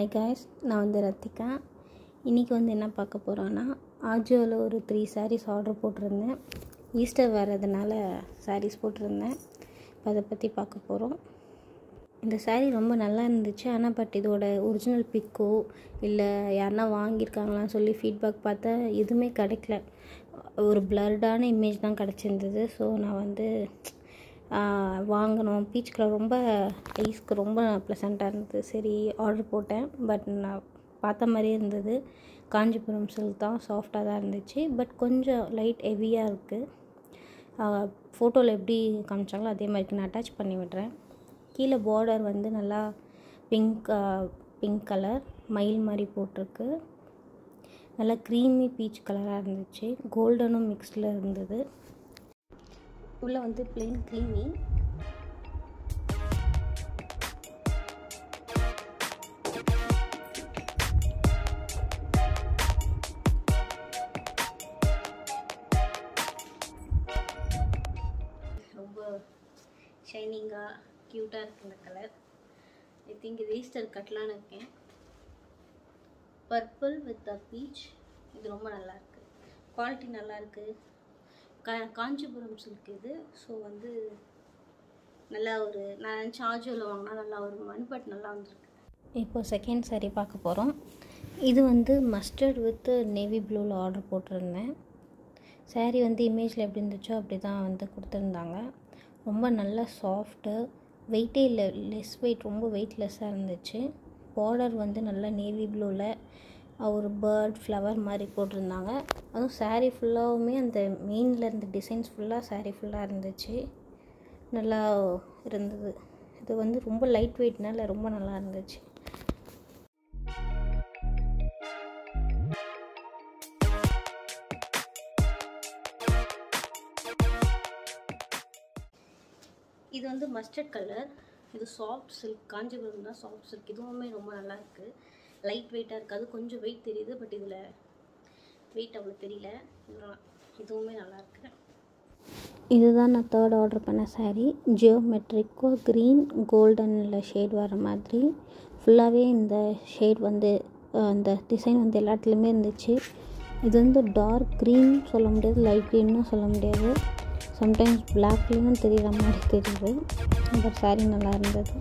hi guys நான் வந்து ரத்திகா இன்றைக்கி வந்து என்ன பார்க்க போகிறோன்னா ஆஜியோவில் ஒரு த்ரீ sarees ஆர்டர் போட்டிருந்தேன் ஈஸ்டர் வர்றதுனால sarees போட்டிருந்தேன் இப்போ அதை பற்றி பார்க்க போகிறோம் இந்த saree ரொம்ப நல்லா இருந்துச்சு ஆனால் பட் இதோட ஒரிஜினல் பிக்கோ இல்லை யாருனா வாங்கியிருக்காங்களான்னு சொல்லி ஃபீட்பேக் பார்த்தா எதுவுமே கிடைக்கல ஒரு பிளர்டான இமேஜ் தான் கிடச்சிருந்தது ஸோ நான் வந்து ஆஹ், வாங்கணும் பீச் கலர் ரொம்ப ஐஸ்க்கு ரொம்ப ப்ளசண்ட்டாக இருந்தது சரி ஆர்டர் போட்டேன் பட் நான் பார்த்த மாதிரியே இருந்தது காஞ்சிபுரம் சில்க் தான் சாஃப்டாக தான் இருந்துச்சு பட் கொஞ்சம் லைட் ஹெவியாக இருக்குது ஃபோட்டோவில் எப்படி காமிச்சாங்களோ அதே மாதிரி நான் அட்டாச் பண்ணி விடுறேன் கீழே பார்டர் வந்து நல்லா பிங்க் பிங்க் கலர் மயில் மாதிரி போட்டிருக்கு நல்லா க்ரீமி பீச் கலராக இருந்துச்சு கோல்டனும் மிக்ஸ்டில் இருந்தது உள்ளே வந்து plain க்ரீமி ரொம்ப ஷைனிங்காக க்யூட்டாக இருக்குது இந்த கலர் ஐ திங்க் இது ஈஸ்டர் கட்டலான்னு இருக்கேன் பர்பிள் வித் அ பீச் இது ரொம்ப நல்லா இருக்கு குவாலிட்டி நல்லா இருக்கு கா காஞ்சிபுரம் சில்க் இது ஸோ வந்து நல்லா ஒரு நான் நினச்ச ஆஜோவில் வாங்கினா நல்லா ஒரு பட் நல்லா வந்திருக்கு இப்போ செகண்ட் saree பார்க்க போகிறோம் இது வந்து மஸ்டர்ட் வித் நேவி ப்ளூவில் ஆர்டர் போட்டிருந்தேன் saree வந்து இமேஜில் எப்படி இருந்துச்சோ அப்படி தான் வந்து கொடுத்துருந்தாங்க ரொம்ப நல்லா சாஃப்ட்டு வெயிட்டே இல்லை லெஸ் வெயிட் ரொம்ப வெயிட்லெஸ்ஸாக இருந்துச்சு பார்டர் வந்து நல்லா நேவி ப்ளூவில் ஒரு பேர்ட் ஃப்ளவர் மாதிரி போட்டிருந்தாங்க அதுவும் saree ஃபுல்லாகவுமே அந்த மெயினில் இருந்த டிசைன்ஸ் ஃபுல்லாக saree ஃபுல்லாக இருந்துச்சு நல்லா இருந்தது இது வந்து ரொம்ப லைட் வெயிட்னால ரொம்ப நல்லா இருந்துச்சு இது வந்து மஸ்டர்ட் கலர் இது சாஃப்ட் சில்க் காஞ்சிபுரம் தான் சாஃப்ட் சில்க் இதுவுமே ரொம்ப நல்லா இருக்கு லைட் வெயிட்டாக இருக்காது கொஞ்சம் வெயிட் தெரியுது பட் இதில் வெயிட் அவ்வளோ தெரியல இதெல்லாம் இதுவுமே நல்லா இருக்கு இதுதான் நான் தேர்ட் ஆர்டர் பண்ண saree ஜியோமெட்ரிக்கோ க்ரீன் கோல்டனில் ஷேட் வர மாதிரி ஃபுல்லாகவே இந்த ஷேட் வந்து அஹ், இந்த டிசைன் வந்து எல்லாத்துலேயுமே இருந்துச்சு இது வந்து டார்க் க்ரீன் சொல்ல முடியாது லைட் க்ரீன்னும் சொல்ல முடியாது சம்டைம்ஸ் பிளாக்லேயும் தெரிகிற மாதிரி தெரியுது பட் saree நல்லா இருந்தது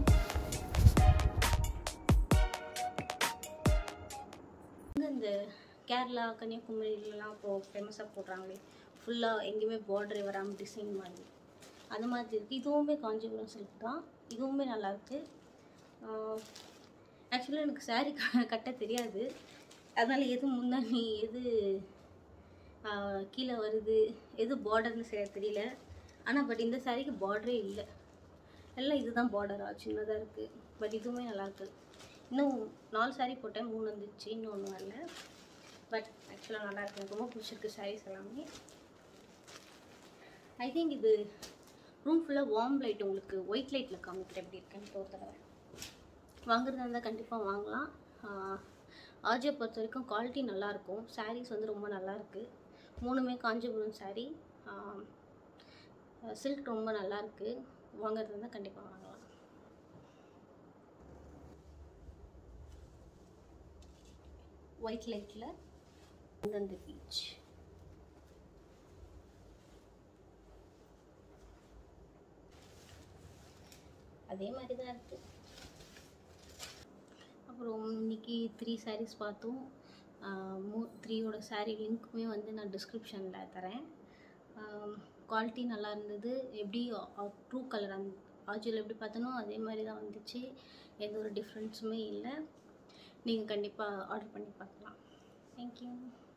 வந்து இந்த கேரளா கன்னியாகுமரியிலலாம் இப்போது ஃபேமஸாக போடுறாங்களே ஃபுல்லாக எங்கேயுமே பார்டரே வராமல் டிசைன் மாதிரி அந்த மாதிரி இருக்குது இதுவுமே காஞ்சிபுரம் சில்க் தான் இதுவுமே நல்லாயிருக்கு ஆக்சுவலாக எனக்கு saree க கட்ட தெரியாது அதனால் எது முன்னாடி எது ஆஹ், கீழே வருது எது பார்டர்னு சரியாக தெரியல ஆனால் பட் இந்த சாரீக்கு பார்டரே இல்லை எல்லாம் இதுதான் பார்டரா சின்னதாக இருக்குது பட் இதுவுமே நல்லாயிருக்கு இன்னும் நாலு saree போட்டேன் மூணு வந்துச்சு இன்னும் ஒன்று வரல பட் ஆக்சுவலாக நல்லா இருக்கு எனக்கு ரொம்ப பிடிச்சிருக்கு sarees எல்லாமே ஐ திங்க் இது ரூம் ஃபுல்லாக வார்ம் லைட் உங்களுக்கு ஒயிட் லைட்டில் காமிக்கிறேன் எப்படி இருக்குன்னு ஒரு தடவை வாங்குறதா இருந்தால் கண்டிப்பாக வாங்கலாம் ஆஜியை பொறுத்த வரைக்கும் குவாலிட்டி நல்லாயிருக்கும் சாரீஸ் வந்து ரொம்ப நல்லா இருக்கு மூணுமே காஞ்சிபுரம் saree சில்க் ரொம்ப நல்லா இருக்கு வாங்குறதா இருந்தால் கண்டிப்பாக வாங்கலாம் ஒயிட் லைட்டில் அந்த பீச் அதே மாதிரி தான் இருக்குது அப்புறம் இன்னைக்கு த்ரீ sarees பார்த்தோம் ஆஹ் மூ த்ரீயோட saree லிங்க்குமே வந்து நான் டிஸ்கிரிப்ஷனில் தரேன் குவாலிட்டி நல்லா இருந்தது எப்படி ட்ரூ கலர் அந் ஆஜியில் எப்படி பார்த்தனோ அதே மாதிரி தான் வந்துச்சு எந்த ஒரு டிஃப்ரென்ஸுமே இல்லை நீங்கள் கண்டிப்பாக ஆர்டர் பண்ணி பார்க்கலாம் தேங்க்யூ